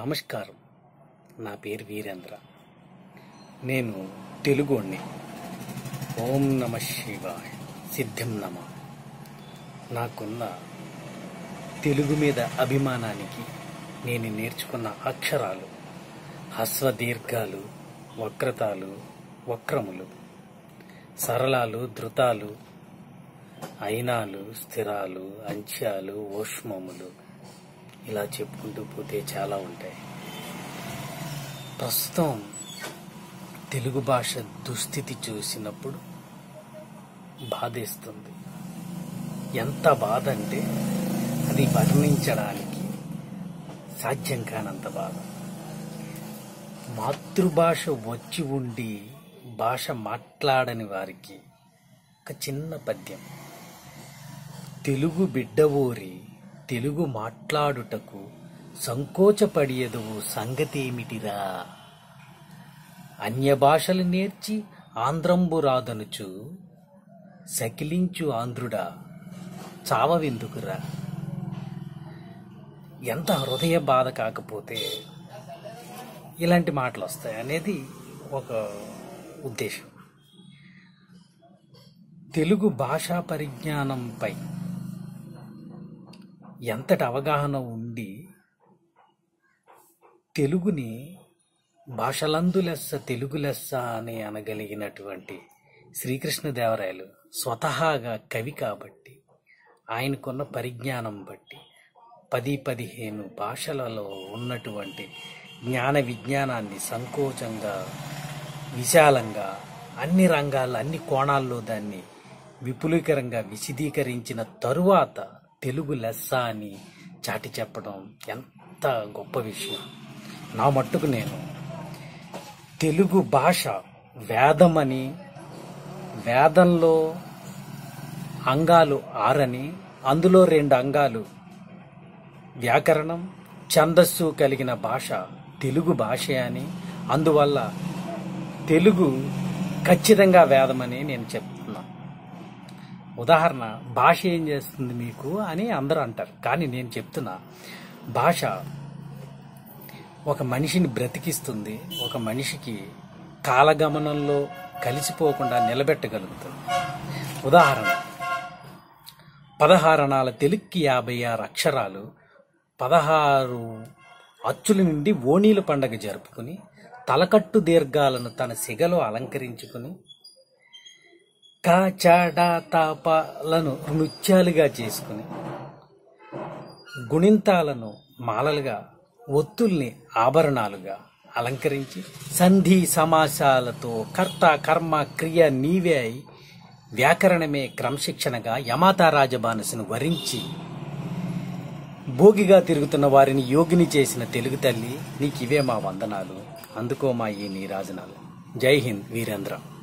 నమస్కారం నా పేరు వీరేంద్ర నేను తెలుగోడిని ఓం నమ శివాయ సిద్ధం నమ నాకున్న తెలుగు మీద అభిమానానికి నేను నేర్చుకున్న అక్షరాలు హస్వ దీర్ఘాలు వక్రతాలు వక్రములు సరళాలు ధృతాలు అయినాలు స్థిరాలు అంత్యాలు ఓష్మములు ఇలా చెప్పుకుంటూ పోతే చాలా ఉంటాయి ప్రస్తుతం తెలుగు భాష దుస్థితి చూసినప్పుడు బాధేస్తుంది ఎంత బాధ అంటే అది వర్ణించడానికి సాధ్యం కానంత బాధ మాతృభాష వచ్చి ఉండి భాష మాట్లాడని వారికి ఒక చిన్న పద్యం తెలుగు బిడ్డవోరి తెలుగు మాట్లాడుటకు సంకోచపడియదువు సంగతేమిటిరా అన్య భాషలు నేర్చి ఆంధ్రంబు రాదనుచు సకిలించు ఆంధ్రుడా చావవెందుకురా ఎంత హృదయ బాధ కాకపోతే ఇలాంటి మాటలు వస్తాయి అనేది ఒక ఉద్దేశం తెలుగు భాషా పరిజ్ఞానంపై ఎంతటి అవగాహన ఉండి తెలుగుని భాషలందు లెస్స తెలుగు లెస్స అని అనగలిగినటువంటి శ్రీకృష్ణదేవరాయలు స్వతహాగా కవి కాబట్టి ఆయనకున్న పరిజ్ఞానం బట్టి పది పదిహేను భాషలలో ఉన్నటువంటి జ్ఞాన విజ్ఞానాన్ని సంకోచంగా విశాలంగా అన్ని రంగాల్లో అన్ని కోణాల్లో దాన్ని విపులీకరంగా విశదీకరించిన తరువాత తెలుగు లెస్స అని చాటి చెప్పడం ఎంత గొప్ప విషయం నా మట్టుకు నేను తెలుగు భాష వేదమని వేదంలో అంగాలు ఆరని అందులో రెండు అంగాలు వ్యాకరణం ఛందస్సు కలిగిన భాష తెలుగు భాష అని అందువల్ల తెలుగు ఖచ్చితంగా వేదమని నేను చెప్తున్నా ఉదాహరణ భాష ఏం చేస్తుంది మీకు అని అందరూ అంటారు కానీ నేను చెప్తున్నా భాష ఒక మనిషిని బ్రతికిస్తుంది ఒక మనిషికి కాలగమనంలో కలిసిపోకుండా నిలబెట్టగలుగుతుంది ఉదాహరణ పదహారణాల తెలుగుకి యాభై ఆరు అక్షరాలు పదహారు అచ్చుల నుండి ఓణీల పండగ జరుపుకుని తలకట్టు దీర్ఘాలను తన సిగలో అలంకరించుకుని కాచాడాతాపాలను నృత్యాలుగా చేసుకుని గుణింతాలను మాలలుగా ఒత్తుల్ని ఆభరణాలుగా అలంకరించి సంధి సమాసాలతో కర్త కర్మ క్రియ నీవే అయి వ్యాకరణమే క్రమశిక్షణగా యమాతా రాజబానసును వరించి భోగిగా తిరుగుతున్న వారిని యోగిని చేసిన తెలుగు తల్లి నీకివే మా వందనాలు అందుకో మా ఈ నీరాజనాలు జై హింద్ వీరేంద్ర